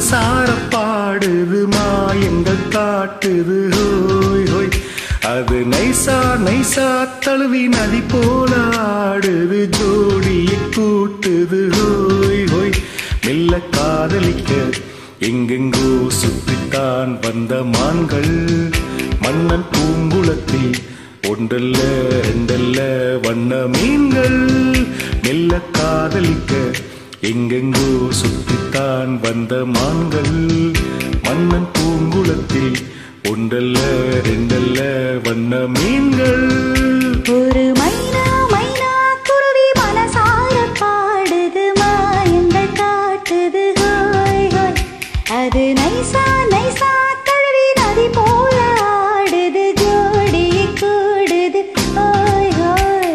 மனசார பாடுது மாயங்கள் காட்டுது ஹோய் ஹோய் அது நைசா நைசா தழுவி நதி போல ஆடுது ஜோடியை கூட்டுது ஹோய் ஹோய் மெல்ல காதலிக்க எங்கெங்கோ சுற்றித்தான் வந்த மான்கள் மன்னன் பூங்குளத்தில் ஒன்றல்ல ரெண்டல்ல வண்ண மீன்கள் மெல்ல காதலிக்க எங்கெங்கோ சுற்றித்தான் வந்த மான்கள் மன்னன் பூங்குளத்தில் ஒன்றல்ல ரெண்டல்ல வண்ண மீன்கள் ஒரு மைனா மைனா குருவி மனசார பாடுது மாயங்கள் காட்டுது ஹோய் ஹோய் அது நைசா நைசா தழுவி நதி போல ஆடுது ஜோடி கூடுது ஹோய் ஹோய்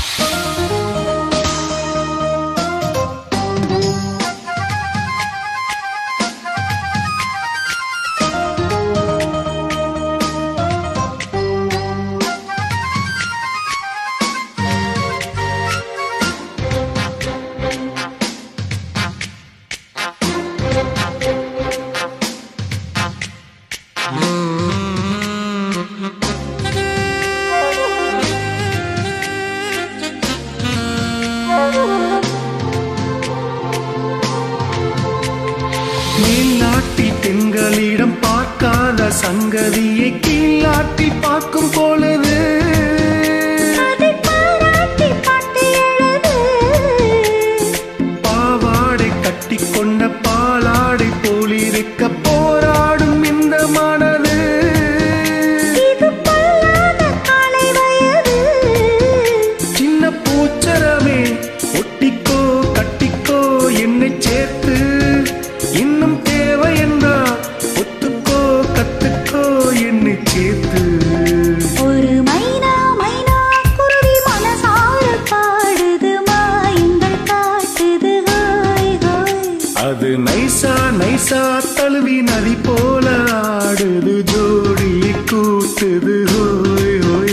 மேல்நாட்டில் பெண்களிடம் பார்க்காத சங்கதியை கீழ்நாட்டில் பார்க்கும் பொழுது அதை பாராட்டி பாட்டு எழுது பாவாடை கட்டிக்கொண்ட பாலாடை போலிருக்க போராடும் இந்த மனது இது பொல்லாத காலை வயது சின்ன பூச்சரமே ஒட்டிக்கோ கட்டிக்கோ என்னை சேர்த்து இன்னும் தேவை என்றா ஒத்துக்கோ கத்துக்கோ என்னை சேர்த்து ஒரு மைனா மைனா குருவி மனசார பாடுது மாயங்கள் காட்டுது ஹோய் ஹோய் அது நைசா நைசா தழுவி நதி போல ஆடுது ஜோடியை கூட்டுது ஹோய் ஹோய்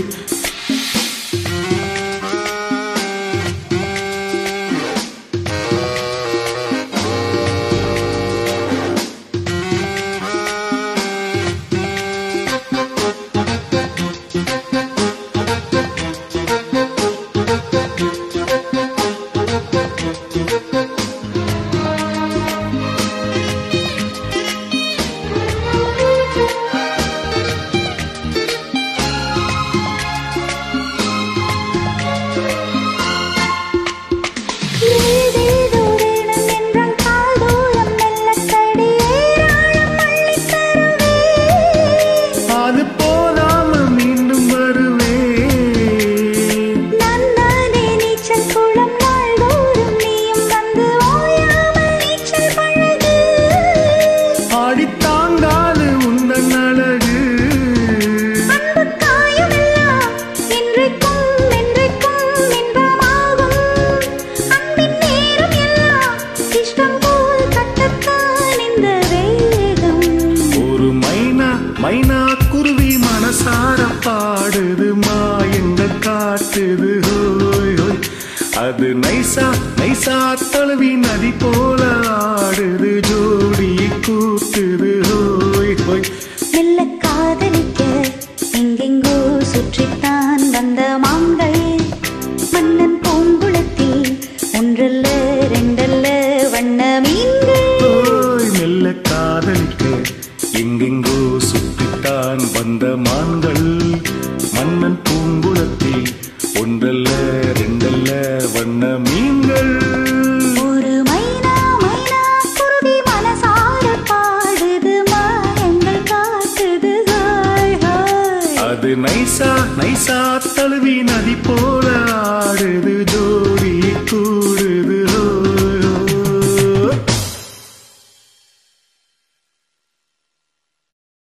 ஏதேதோ வேணும் என்றால் கால் தூரம் மெல்லக் கடியேறாழம் அள்ளித் தருவேன். அது போதாம மீண்டும் வருவேன் நன்னானே நீச்சல் குளம் நாள்தோறும் நீயும் வந்து ஓயாமல் நீச்சல் பழகு. ஆடித்தாங்காது உந்தன் அழகு அன்புக் காயமெல்லாம் என்றைக்கும் என்றைக்கும் இன்பமாகும். அன்பின் நேரம் எல்லாம் இஷ்டம் போல் கட்டத்தான் இந்த வேகம் ஒரு மைனா மைனா குருவி மனசார பாடுது மாயங்கள் காட்டுது ஹோய் ஹோய் அது நைசா நைசா தழுவி நதி போல ஆடுது ஜோடியை கூட்டுது ஹோய் ஹோய் மெல்ல காதலிக்க எங்கெங்கோ சுற்றித்தான் வந்த மான்கள் மன்னன் பூங்குளத்தில் ஒன்றல்ல ரெண்டல்ல வண்ண மீன்கள் ஓய் மெல்ல காதலிக்க எங்கெங்கோ சுற்றித்தான் வந்த மான்கள் மன்னன் பூங்குளத்தில் ஒன்றல்ல ரெண்டல்ல வண்ண மீன்கள் ஒரு மைனா மைனா குருவி மனசார பாடுது மாயங்கள் காட்டுது ஹாய் ஹாய் அது நைசா நைசா தழுவி நதி போல ஆடுது ஜோடி கூ